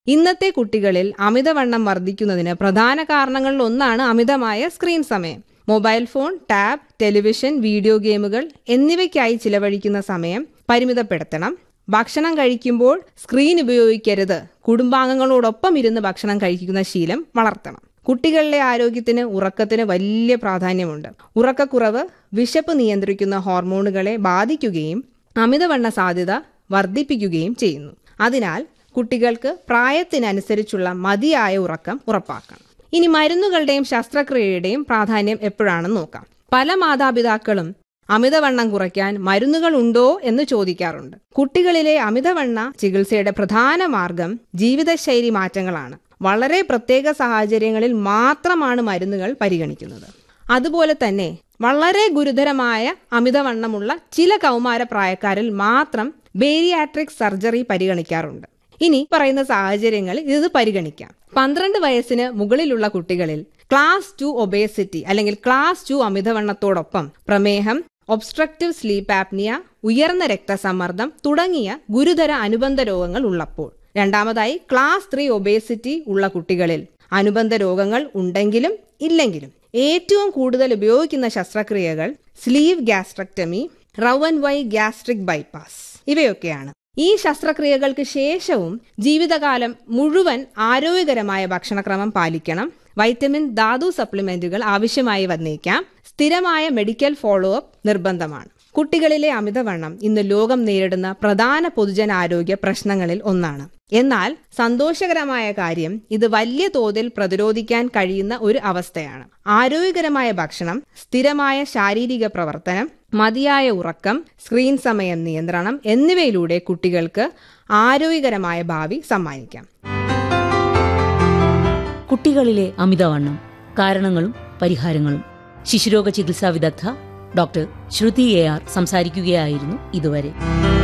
ഇന്നത്തെ കുട്ടികളിൽ അമിതവണ്ണം വർദ്ധിക്കുന്നതിന് പ്രധാന കാരണങ്ങളിൽ ഒന്നാണ് അമിതമായ സ്ക്രീൻ സമയം mobile phone tab television video ഗെയിമുകൾ എന്നിവയ്ക്കായി ചിലവഴിക്കുന്ന സമയം പരിമിതപ്പെടുത്തണം ഭക്ഷണം കഴിക്കുമ്പോൾ സ്ക്രീൻ ഉപയോഗിക്കരുത് കുടുംബാംഗങ്ങളോടൊപ്പം ഇരുന്ന് ഭക്ഷണം കഴിക്കുന്ന ശീലം വളർത്തണം കുട്ടികളിലെ ആരോഗ്യത്തിന് ഉറക്കത്തിന് വലിയ പ്രാധാന്യമുണ്ട് ഉറക്കക്കുറവ് വിശപ്പ് നിയന്ത്രിക്കുന്ന ഹോർമോണുകളെ ബാധിക്കുകയും അമിതവണ്ണ സാധ്യത വർദ്ധിപ്പിക്കുകയും ചെയ്യുന്നു അതിനാൽ കുട്ടികൾക്ക് പ്രായത്തിനനുസരിച്ചുള്ള മതിയായ ഉറക്കം ഉറപ്പാക്കണം ഇനി മരുന്നുകളുടെയും ശസ്ത്രക്രിയയുടെയും പ്രാധാന്യം എപ്പോഴാണെന്ന് നോക്കാം പല മാതാപിതാക്കളും അമിതവണ്ണം കുറയ്ക്കാൻ മരുന്നുകൾ ഉണ്ടോ എന്ന് ചോദിക്കാറുണ്ട് കുട്ടികളിലെ അമിതവണ്ണ ചികിത്സയുടെ പ്രധാന മാർഗം ജീവിതശൈലി മാറ്റങ്ങളാണ് വളരെ പ്രത്യേക സാഹചര്യങ്ങളിൽ മാത്രമാണ് മരുന്നുകൾ പരിഗണിക്കുന്നത് അതുപോലെ തന്നെ വളരെ ഗുരുതരമായ അമിതവണ്ണമുള്ള ചില കൗമാര പ്രായക്കാരിൽ മാത്രം ബേരിയാട്രിക് സർജറി പരിഗണിക്കാറുണ്ട് ഇനി പറയുന്ന സാഹചര്യങ്ങളിൽ ഇത് പരിഗണിക്കാം പന്ത്രണ്ട് വയസ്സിന് മുകളിലുള്ള കുട്ടികളിൽ ക്ലാസ് ടു ഒബേസിറ്റി അല്ലെങ്കിൽ ക്ലാസ് ടു അമിതവണ്ണത്തോടൊപ്പം പ്രമേഹം ഒബ്സ്ട്രക്റ്റീവ് സ്ലീപ്പ് ആപ്നിയ ഉയർന്ന രക്തസമ്മർദ്ദം തുടങ്ങിയ ഗുരുതര അനുബന്ധ രോഗങ്ങൾ ഉള്ളപ്പോൾ രണ്ടാമതായി ക്ലാസ് ത്രീ ഒബേസിറ്റി ഉള്ള കുട്ടികളിൽ അനുബന്ധ രോഗങ്ങൾ ഉണ്ടെങ്കിലും ഇല്ലെങ്കിലും ഏറ്റവും കൂടുതൽ ഉപയോഗിക്കുന്ന ശസ്ത്രക്രിയകൾ sleeve gastrectomy roux en Y gastric bypass ഇവയൊക്കെയാണ് ഈ ശസ്ത്രക്രിയകൾക്ക് ശേഷവും ജീവിതകാലം മുഴുവൻ ആരോഗ്യകരമായ ഭക്ഷണക്രമം പാലിക്കണം വൈറ്റമിൻ ധാതു സപ്ലിമെന്റുകൾ ആവശ്യമായി വന്നേക്കാം സ്ഥിരമായ മെഡിക്കൽ ഫോളോ അപ്പ് നിർബന്ധമാണ് കുട്ടികളിലെ അമിതവണ്ണം ഇന്ന് ലോകം നേരിടുന്ന പ്രധാന പൊതുജനാരോഗ്യ പ്രശ്നങ്ങളിൽ ഒന്നാണ് എന്നാൽ സന്തോഷകരമായ കാര്യം ഇത് വലിയ തോതിൽ പ്രതിരോധിക്കാൻ കഴിയുന്ന ഒരു അവസ്ഥയാണ് ആരോഗ്യകരമായ ഭക്ഷണം സ്ഥിരമായ ശാരീരിക പ്രവർത്തനം മതിയായ ഉറക്കം സ്ക്രീൻ സമയം നിയന്ത്രണം എന്നിവയിലൂടെ കുട്ടികൾക്ക് ആരോഗ്യകരമായ ഭാവി സമ്മാനിക്കാം കുട്ടികളിലെ അമിതവണ്ണം കാരണങ്ങളും പരിഹാരങ്ങളും ശിശുരോഗ ചികിത്സാ വിദഗ്ധ ഡോക്ടർ ശ്രുതി എ ആർ സംസാരിക്കുകയായിരുന്നു ഇതുവരെ